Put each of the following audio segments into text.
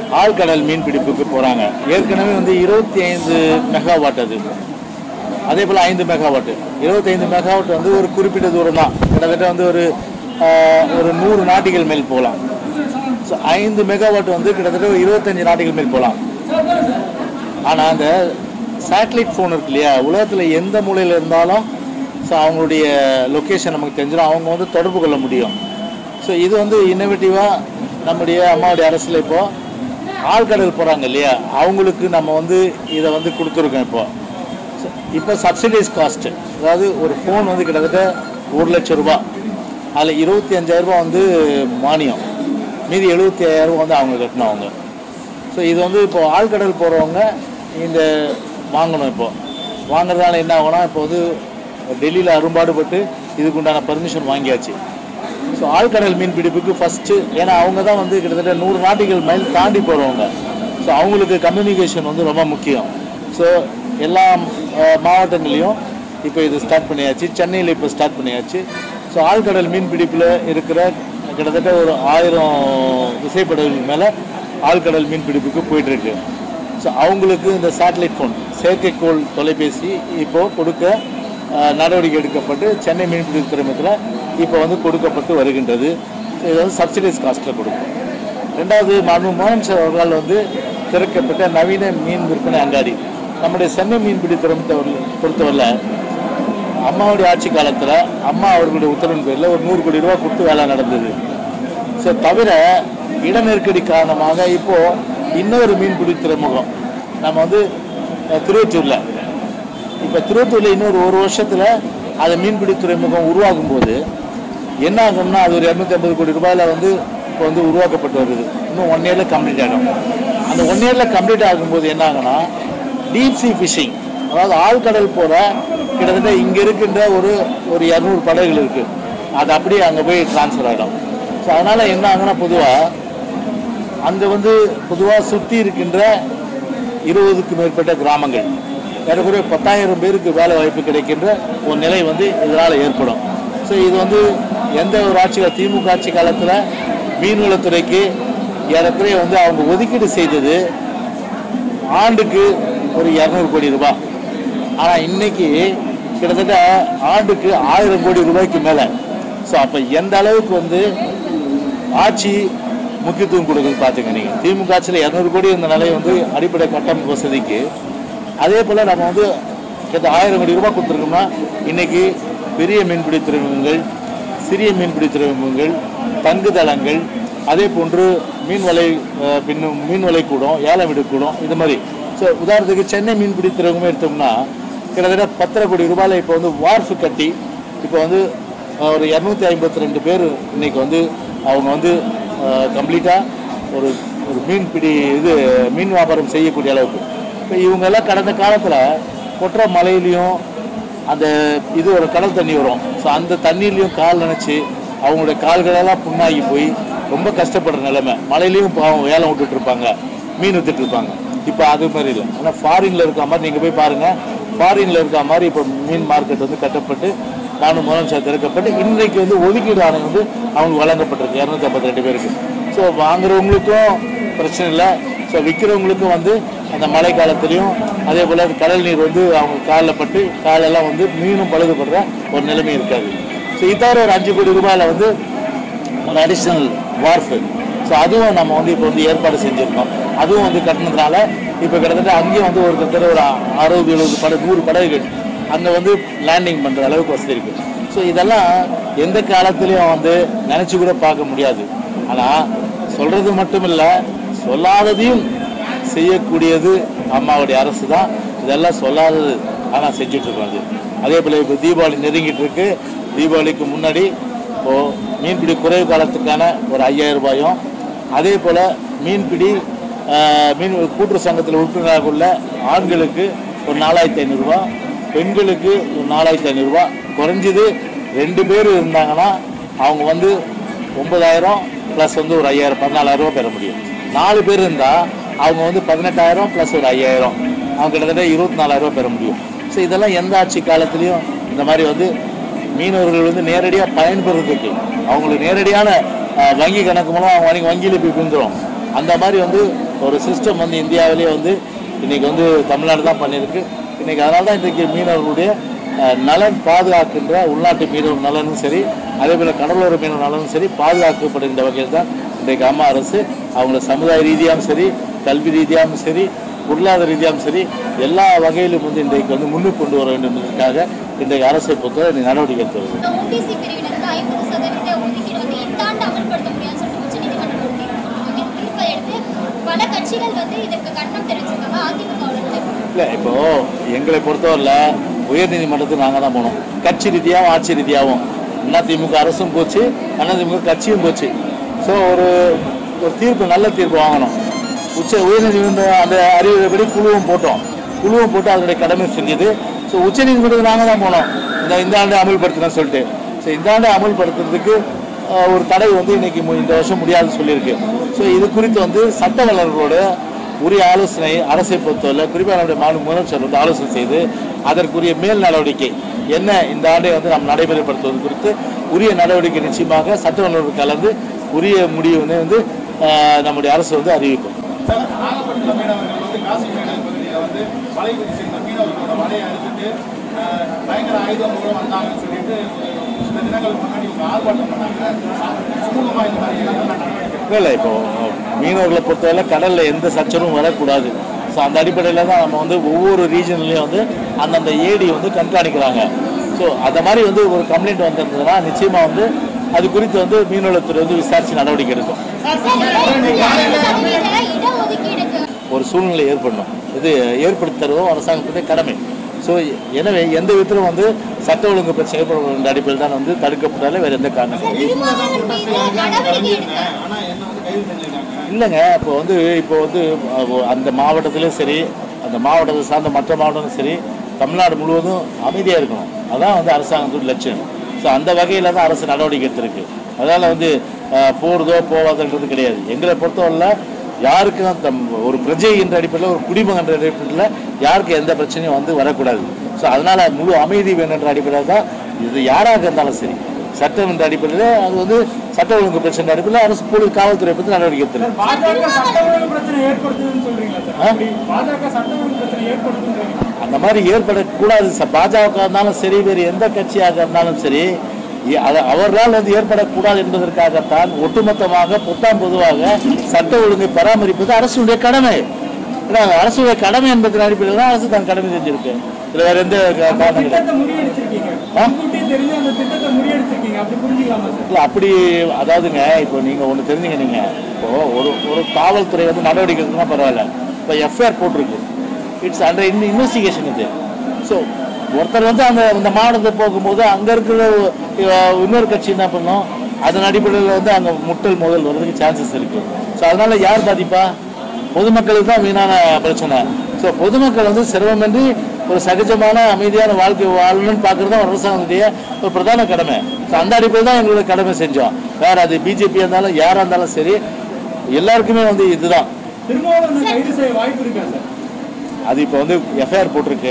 ஆழ்கடல் மீன் பிடிப்புக்கு போகிறாங்க ஏற்கனவே வந்து இருபத்தி ஐந்து மெகாவாட் அது அதே போல் ஐந்து மெகாவாட் இருபத்தைந்து மெகாவாட் வந்து ஒரு குறிப்பிட்ட தூரம் தான் கிட்டத்தட்ட வந்து ஒரு ஆஹ், ஒரு நூறு நாட்டிகள் மேல் போகலாம் ஸோ ஐந்து மெகாவாட் வந்து கிட்டத்தட்ட ஒரு இருபத்தஞ்சு நாட்டிகள் மேல் போகலாம் ஆனால் அந்த சேட்டலைட் ஃபோன் இருக்கு இல்லையா உலகத்தில் எந்த மூலையில் இருந்தாலும் ஸோ அவங்களுடைய லொக்கேஷன் நமக்கு தெரிஞ்சிடும் அவங்க வந்து தொடர்பு கொள்ள முடியும் ஸோ இது வந்து இன்னோவேட்டிவாக நம்முடைய அம்மாவுடைய அரசில் இப்போது ஆழ்கடல் போகிறாங்க இல்லையா அவங்களுக்கு நம்ம வந்து இதை வந்து கொடுத்துருக்கோம் இப்போ இப்போ சப்சிடைஸ் காஸ்ட்டு அதாவது ஒரு ஃபோன் வந்து கிட்டத்தட்ட ஒரு லட்சம் ரூபாய் அதில் இருபத்தி அஞ்சாயிரம் ரூபாய் வந்து மானியம் மீதி எழுபத்தி ஐயாயிரம் ரூபாய் வந்து அவங்க கட்டணும் அவங்க ஸோ இது வந்து இப்போ ஆழ்கடல் போகிறவங்க இந்த வாங்கணும் இப்போ வாங்குறதுனால என்ன ஆகும்னா இப்போ வந்து டெல்லியில் அரும்பாடுபட்டு இதுக்கு உண்டான பர்மிஷன் வாங்கியாச்சு ஸோ ஆழ்கடல் மீன் பிடிப்புக்கு ஃபஸ்ட்டு ஏன்னா அவங்க தான் வந்து கிட்டத்தட்ட நூறு நாட்டிகள் மைல் தாண்டி போகிறவங்க ஸோ அவங்களுக்கு கம்யூனிகேஷன் வந்து ரொம்ப முக்கியம் ஸோ எல்லா அஹ், மாவட்டங்களையும் இப்போ இது ஸ்டார்ட் பண்ணியாச்சு சென்னையில் இப்போ ஸ்டார்ட் பண்ணியாச்சு ஸோ ஆழ்கடல் மீன் பிடிப்பில் இருக்கிற கிட்டத்தட்ட ஒரு ஆயிரம் விசைப்படகுகள் மேலே ஆழ்கடல் மீன் பிடிப்புக்கு போயிட்டுருக்கு ஸோ அவங்களுக்கு இந்த சேட்டலைட் ஃபோன் செயற்கைக்கோள் தொலைபேசி இப்போது கொடுக்க அஹ், நடவடிக்கை எடுக்கப்பட்டு சென்னை மீன்பிடி துறைமுகத்தில் இப்போ வந்து கொடுக்கப்பட்டு வருகின்றது ஸோ இது வந்து சப்சிடைஸ் காஸ்ட்டில் கொடுக்கும் ரெண்டாவது மாண்பு மோகன் சார் அவர்களால் வந்து திறக்கப்பட்ட நவீன மீன் விற்பனை அங்காடி நம்முடைய சென்னை மீன்பிடி துறைமுகத்தை பொறுத்தவரையில் அம்மாவுடைய ஆட்சி காலத்தில் அம்மா அவர்களுடைய உத்தரவின் பேரில் ஒரு நூறு கோடி ரூபா கொடுத்து வேலை நடந்தது ஸோ தவிர இட நெருக்கடி காரணமாக இப்போது இன்னொரு மீன்பிடி துறைமுகம் நம்ம வந்து அஹ், திருவொற்றியூரில் இப்போ திருவொற்றியூரில் இன்னொரு ஒரு வருஷத்தில் அந்த மீன்பிடி துறைமுகம் உருவாகும் போது என்ன ஆகும்னா அது ஒரு இரநூத்தி ஐம்பது கோடி ரூபாயில் வந்து இப்போ வந்து உருவாக்கப்பட்டு வருது இன்னும் ஒன் இயரில் கம்ப்ளீட் ஆகிடும் அந்த ஒன் இயரில் கம்ப்ளீட் ஆகும்போது என்ன ஆகும்னா டீப் சி ஃபிஷிங் அதாவது ஆழ்கடல் போகிற கிட்டத்தட்ட இங்கே இருக்கின்ற ஒரு ஒரு இரநூறு படகுகள் இருக்குது அது அப்படியே அங்கே போய் ட்ரான்ஸ்ஃபர் ஆகிடும் ஸோ அதனால் என்ன ஆகுனா பொதுவாக அங்கே வந்து பொதுவாக சுற்றி இருக்கின்ற இருபதுக்கு மேற்பட்ட கிராமங்கள் ஏறக்குறைய பத்தாயிரம் பேருக்கு வேலை வாய்ப்பு கிடைக்கின்ற ஒரு நிலை வந்து இதனால் ஏற்படும் ஸோ இது வந்து எந்த ஒரு ஆட்சி கா- திமுக ஆட்சி காலத்தில் மீன்வளத்துறைக்கு ஏறக்குறைய வந்து அவங்க ஒதுக்கீடு செய்தது ஆண்டுக்கு ஒரு இரநூறு கோடி ரூபாய் ஆனால் இன்னைக்கு கிட்டத்தட்ட ஆண்டுக்கு ஆயிரம் கோடி ரூபாய்க்கு மேலே ஸோ அப்போ எந்த அளவுக்கு வந்து ஆட்சி முக்கியத்துவம் கொடுக்குது பார்த்துங்க நீங்கள் திமுக ஆட்சியில் இரநூறு கோடி இருந்த நிலை வந்து அடிப்படை கட்டமைப்பு வசதிக்கு அதே போல் நம்ம வந்து கிட்ட ஆயிரம் கோடி ரூபாய் கொடுத்துருக்கோம்னா இன்னைக்கு பெரிய மீன்பிடி துறைமுகங்கள் சிறிய மீன்பிடி துறைமுகங்கள் தங்குதளங்கள் அதே போன்று மீன் வலை அஹ், பின்னும் மீன் வலை கூடம் ஏலம் கூடம் இது மாதிரி ஸோ உதாரணத்துக்கு சென்னை மீன்பிடி துறைமுகம் எடுத்தோம்னா கிட்டத்தட்ட பத்தரை கோடி ரூபாயில் இப்போ வந்து வார்ஃபு கட்டி இப்போ வந்து அஹ், ஒரு இரநூத்தி ஐம்பத்தி ரெண்டு பேர் இன்னைக்கு வந்து அவங்க வந்து கம்ப்ளீட்டாக ஒரு ஒரு மீன்பிடி இது மீன் வியாபாரம் செய்யக்கூடிய அளவுக்கு இப்போ இவங்கெல்லாம் கடந்த காலத்தில் கொட்டுற மலையிலையும் அந்த இது ஒரு கடல் தண்ணி வரும் ஸோ அந்த தண்ணியிலையும் கால் நினச்சி அவங்களுடைய கால்களெல்லாம் புண்ணாகி போய் ரொம்ப கஷ்டப்படுற நிலைமை மலையிலையும் பாவம் வேலை விட்டுட்டு இருப்பாங்க மீன் வித்துட்டு இருப்பாங்க இப்போ அது மாதிரி இல்லை ஆனால் ஃபாரினில் இருக்க மாதிரி நீங்கள் போய் பாருங்கள் ஃபாரினில் இருக்க மாதிரி இப்போ மீன் மார்க்கெட் வந்து கட்டப்பட்டு நானும் முதலமைச்சர் திறக்கப்பட்டு இன்றைக்கு வந்து ஒதுக்கீடு ஆணையம் வந்து அவங்களுக்கு வழங்கப்பட்டிருக்கு இரநூத்தி ஐம்பத்தி ரெண்டு பேருக்கு ஸோ வாங்குறவங்களுக்கும் பிரச்சனை இல்லை ஸோ விற்கிறவங்களுக்கும் வந்து அந்த மழை காலத்துலேயும் அதே போல் கடல் நீர் வந்து அவங்க காலில் பட்டு காலெல்லாம் வந்து மீனும் பழுதுபடுற ஒரு நிலைமை இருக்காது ஸோ இது தவிர ஒரு அஞ்சு கோடி ரூபாயில் வந்து ஒரு அடிஷ்னல் வார்ஃபு ஸோ அதுவும் நம்ம வந்து இப்போ வந்து ஏற்பாடு செஞ்சுருக்கோம் அதுவும் வந்து கட்டினதுனால இப்போ கிட்டத்தட்ட அங்கேயும் வந்து ஒரு கிட்டத்தட்ட ஒரு அறுபது எழுபது படகு நூறு படகுகள் அங்கே வந்து லேண்டிங் பண்ணுற அளவுக்கு வசதி இருக்குது ஸோ இதெல்லாம் எந்த காலத்துலேயும் வந்து நினச்சி கூட பார்க்க முடியாது ஆனால் சொல்கிறது மட்டும் இல்லை சொல்லாததையும் செய்யக்கூடியது அம்மாவுடைய அரசு தான் இதெல்லாம் சொல்லாதது ஆனால் செஞ்சிட்ருக்கோம் அது அதே போல் இப்போ தீபாவளி நெருங்கிட்டு இருக்கு தீபாவளிக்கு முன்னாடி இப்போது மீன்பிடி குறைவு காலத்துக்கான ஒரு ஐயாயிரம் ரூபாயும் அதே போல் மீன்பிடி ஆஹ், மீன் கூட்டுறவு சங்கத்தில் உறுப்பினராக உள்ள ஆண்களுக்கு ஒரு நாலாயிரத்தி ஐநூறுரூவா பெண்களுக்கு ஒரு நாலாயிரத்தி ஐநூறுரூவா குறைஞ்சது ரெண்டு பேர் இருந்தாங்கன்னா அவங்க வந்து ஒன்பதாயிரம் ப்ளஸ் வந்து ஒரு ஐயாயிரம் பதினாலாயிரம் ரூபா பெற முடியும் நாலு பேர் இருந்தால் அவங்க வந்து பதினெட்டாயிரம் ப்ளஸ் ஒரு ஐயாயிரம் அவங்க கிட்டத்தட்ட இருபத்தி நாலாயிரம் ரூபா பெற முடியும் ஸோ இதெல்லாம் எந்த ஆட்சி காலத்துலேயும் இந்த மாதிரி வந்து மீனவர்கள் வந்து நேரடியாக பயன்பெறதுக்கு அவங்களுக்கு நேரடியான அஹ், வங்கி கணக்கு மூலம் அவங்க வங்கி வங்கியில் போய் பிரிந்துடும் அந்த மாதிரி வந்து ஒரு சிஸ்டம் வந்து இந்தியாவிலேயே வந்து இன்னைக்கு வந்து தமிழ்நாடு தான் பண்ணியிருக்கு இன்னைக்கு அதனால தான் இன்றைக்கு மீனவர்களுடைய அஹ், நலன் பாதுகாக்கின்ற உள்நாட்டு மீனவர் நலனும் சரி அதே போல் கடலோர மீனவர் நலனும் சரி பாதுகாக்கப்படுகின்ற வகையில் தான் இன்றைக்கு அம்மா அரசு அவங்கள சமுதாய ரீதியாகவும் சரி கல்வி ரீதியாகவும் சரி பொருளாதார ரீதியாகவும் சரி எல்லா வகையிலும் வந்து இன்றைக்கு வந்து முன்னுக்கு கொண்டு வர வேண்டும் என்பதற்காக இன்றைக்கு அரசை பொறுத்தவரை இந்த நடவடிக்கை எடுத்து வருது இந்த ஓபிசி பிரிவினருக்கு ஐம்பது சதவீத ஒதுக்கீடு வந்து இந்த ஆண்டு அமல்படுத்த முடியாதுன்னு சொல்லிட்டு உச்சநீதிமன்றம் ஒரு தீர்ப்பு தீர்ப்பை எடுத்து பல கட்சிகள் வந்து இதற்கு கண்டனம் தெரிவிச்சிருக்காங்க அதிமுகவுல இல்லை இப்போ எங்களை பொறுத்தவரையில் உயர்நீதிமன்றத்துக்கு நாங்கள் தான் போனோம் கட்சி ரீதியாகவும் ஆட்சி ரீதியாகவும் அதிமுக அரசும் போச்சு அதிமுக கட்சியும் போச்சு ஸோ ஒரு ஒரு தீர்ப்பு நல்ல தீர்ப்பு வாங்கணும் உச்ச உயர்நீதிமன்றம் அந்த அறிவுரைப்படி குழுவும் போட்டோம் குழுவும் போட்டு அதனுடைய கடமை செஞ்சது ஸோ உச்சநீதிமன்றத்துக்கு நாங்கள் தான் போனோம் இந்த இந்த ஆண்டு அமல்படுத்தணும்னு சொல்லிட்டு ஸோ இந்த ஆண்டு அமல்படுத்துறதுக்கு ஆஹ், ஒரு தடை வந்து இன்னைக்கு மு- இந்த வருஷம் முடியாதுன்னு சொல்லியிருக்கு ஸோ இது குறித்து வந்து சட்ட வல்லுநர்களோட உரிய ஆலோசனை அரசை பொறுத்தவரை குறிப்பாக நம்முடைய மாநில முதலமைச்சர் வந்து ஆலோசனை செய்து அதற்குரிய மேல் நடவடிக்கை என்ன இந்த ஆண்டை வந்து நாம் நடைமுறைப்படுத்துவது குறித்து உரிய நடவடிக்கை நிச்சயமாக சட்ட வல்லுநர் கலந்து உரிய முடிவுன்னு வந்து ஆஹ், நம்முடைய அரசு வந்து அறிவிக்கும் சார் நாகப்பட்டினம் மீனவர்கள் வந்து காசி மீனவர் பகுதியில் வந்து வலை வீசியிருந்த மீனவர்களோட வலையை அறுத்துட்டு அஹ், பயங்கர ஆயுதம் மூலம் வந்தாங்கன்னு சொல்லிட்டு ஒரு சில தினங்களுக்கு முன்னாடி இவங்க ஆர்ப்பாட்டம் பண்ணாங்க சுமூகமாக இந்த மாதிரி இல்லாமல் நடவடிக்கை இல்லை இல்லை இப்போ மீனவர்களை பொறுத்தவரை கடலில் எந்த சச்சரவும் வரக்கூடாது ஸோ அந்த அடிப்படையில் தான் நம்ம வந்து ஒவ்வொரு ரீஜன்லையும் வந்து அந்தந்த ஏடி வந்து கண்காணிக்கிறாங்க ஸோ அந்த மாதிரி வந்து ஒரு கம்ப்ளைண்ட் வந்திருந்ததுன்னா நிச்சயமாக வந்து அது குறித்து வந்து மீனவளத்துறை வந்து விசாரித்து நடவடிக்கை எடுக்கும் இடஒதுக்கீடுக்கு ஒரு சூழ்நிலை ஏற்படணும் இது ஏற்படுத்தி தருவோம் அரசாங்கத்துடைய கடமை ஸோ எனவே எந்த விதத்திலும் வந்து சட்ட ஒழுங்கு பிரச்சனை ஏற்படுகின்ற அடிப்படையில் தான் வந்து தடுக்கப்பட்டாலே வேறு எந்த காரணம் இல்லை. திருமாவளவன் மீது நடவடிக்கை எடுக்க ஆனால் என்ன வந்து கைது செஞ்சிருக்காங்க இல்லைங்க இப்போ வந்து இப்போ வந்து அஹ், அந்த மாவட்டத்திலும் சரி அந்த மாவட்டத்தை சார்ந்த மற்ற மாவட்டமும் சரி தமிழ்நாடு முழுவதும் அமைதியாக இருக்கணும் அதான் வந்து அரசாங்கத்தோட லட்சியம் ஸோ அந்த வகையில் தான் அரசு நடவடிக்கை எடுத்திருக்கு அதனால் வந்து அஹ், போறதோ போவாதன்றது கிடையாது எங்களை பொறுத்தவரையில் யாருக்கும் தம் ஒரு பிரஜை என்ற அடிப்படையில் ஒரு குடிமகன் என்ற அடிப்படையில் யாருக்கும் எந்த பிரச்சனையும் வந்து வரக்கூடாது ஸோ அதனால் முழு அமைதி வேணுன்ற அடிப்படையில் தான் இது யாராக இருந்தாலும் சரி சட்டம் என்ற அடிப்படையில் அது வந்து சட்ட ஒழுங்கு பிரச்சனை அடிப்படையில் அரசு போலீஸ் காவல்துறை பற்றி நடவடிக்கை எடுத்திருக்கு பாஜக சட்ட ஒழுங்கு பிரச்சனை ஏற்படுத்துதுன்னு சொல்றீங்களா சார் ஆ? அப்படி பாஜக சட்ட ஒழுங்கு பிரச்சனை ஏற்படுத்துன்னு அந்த மாதிரி ஏற்படக்கூடாது ச- பாஜக இருந்தாலும் சரி வேறு எந்த கட்சியாக இருந்தாலும் சரி இ- அது அவர்களால் வந்து ஏற்படக்கூடாது என்பதற்காகத்தான் ஒட்டுமொத்தமாக பொத்தாம் பொதுவாக சட்ட ஒழுங்கை பராமரிப்பது அரசுடைய கடமை ஏன்னா, அரசுடைய கடமை என்பதன் அடிப்படையில் தான் அரசு தன் கடமை செஞ்சிருக்கு இதுல வேற எந்த கா- காரணம் கிடையாது திட்டத்தை முறியடிச்சிருக்கீங்க ஆ? முன்கூட்டியே தெரிஞ்சு அந்த திட்டத்தை முறியடிச்சிருக்கீங்க அப்படி புரிஞ்சுக்கலாமா சார் இல்லை அப்படி அதாவதுங்க இப்போ நீங்கள் ஒன்று தெரிஞ்சுங்க நீங்கள் இப்போ ஒரு ஒரு காவல்துறை வந்து நடவடிக்கை எடுக்கணும்னா பரவாயில்ல இப்போ எஃப்ஐஆர் போட்டிருக்கு இட்ஸ் அண்டர் இன் இன்வெஸ்டிகேஷன் இது ஸோ ஒருத்தர் வந்து அந்த அந்த மாவட்டத்தை போகும்போது அங்கே இருக்கிற அஹ், இன்னொரு கட்சி என்ன பண்ணும் அதன் அடிப்படையில் வந்து அங்கே முட்டல் முதல் வர்றதுக்கு சான்சஸ் இருக்குது ஸோ அதனால் யார் பாதிப்பா பொதுமக்களுக்கு தான் வீணான பிரச்சனை ஸோ பொதுமக்கள் வந்து சிரமமின்றி ஒரு சகஜமான அமைதியான வாழ்க்கை வாழணும்னு பார்க்குறது தான் ஒரு அரசாங்கத்துடைய ஒரு பிரதான கடமை ஸோ அந்த அடிப்படையில் தான் எங்களோட கடமை செஞ்சோம் வேற அது பிஜேபியாக இருந்தாலும் யாராக இருந்தாலும் சரி எல்லாருக்குமே வந்து இதுதான் திருமாவளவன் கைது செய்ய வாய்ப்பு இருக்கா சார் அது இப்போ வந்து எஃப்ஐஆர் போட்டிருக்கு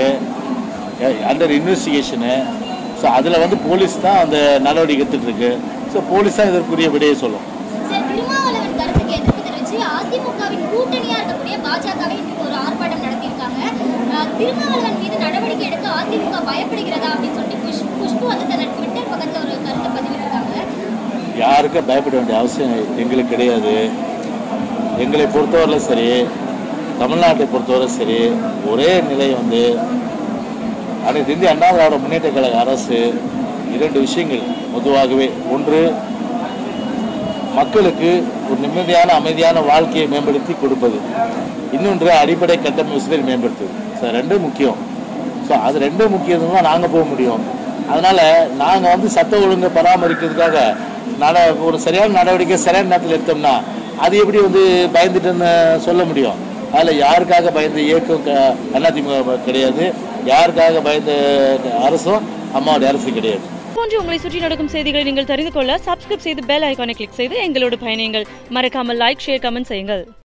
அண்டர் இன்வெஸ்டிகேஷனு ஸோ அதில் வந்து போலீஸ் தான் அந்த நடவடிக்கை எடுத்துட்டு இருக்கு ஸோ போலீஸ் தான் இதற்குரிய விடையை சொல்லும் சார் திருமாவளவன் கருத்துக்கு எதிர்ப்பு தெரிவித்து அதிமுகவின் கூட்டணியா இருக்கக்கூடிய பாஜகவை இன்னைக்கு ஒரு ஆர்ப்பாட்டம் நடத்தியிருக்காங்க அஹ், திருமாவளவன் மீது நடவடிக்கை எடுக்க அதிமுக பயப்படுகிறதா அப்படின்னு சொல்லிட்டு குஷ் குஷ்பு வந்து தன்னோட ட்விட்டர் பக்கத்துல ஒரு கருத்தை பதிவிட்டிருக்காங்க யாருக்கும் பயப்பட வேண்டிய அவசியம் எங்களுக்கு கிடையாது எங்களை பொறுத்தவரையிலும் சரி தமிழ்நாட்டை பொறுத்தவரை சரி ஒரே நிலை வந்து அனைத்து இந்திய அண்ணா திராவிட முன்னேற்ற கழக அரசு இரண்டு விஷயங்கள் பொதுவாகவே ஒன்று மக்களுக்கு ஒரு நிம்மதியான அமைதியான வாழ்க்கையை மேம்படுத்தி கொடுப்பது இன்னொன்று அடிப்படை கட்டமைப்பு வசதியை மேம்படுத்துவது ஸோ ரெண்டும் முக்கியம் ஸோ அது ரெண்டும் முக்கியம் தான் நாங்கள் போக முடியும் அதனால் நாங்கள் வந்து சட்ட ஒழுங்கை பராமரிக்கிறதுக்காக நட ஒரு சரியான நடவடிக்கை சரியான நேரத்தில் எடுத்தோம்னா அது எப்படி வந்து பயந்துட்டுன்னு சொல்ல முடியும் அதில் யாருக்காக பயந்த இயக்கம் க- அதிமுக கிடையாது யாருக்காக பயந்த அரசும் அம்மாவுடைய அரசு கிடையாது போன்று உங்களை சுற்றி நடக்கும் செய்திகளை நீங்கள் தெரிந்து கொள்ள சப்ஸ்கிரைப் செய்து பெல் ஐகானை கிளிக் செய்து எங்களோடு பயணியுங்கள் மறக்காமல் லைக் ஷேர் கமெண்ட் செய்யுங்கள்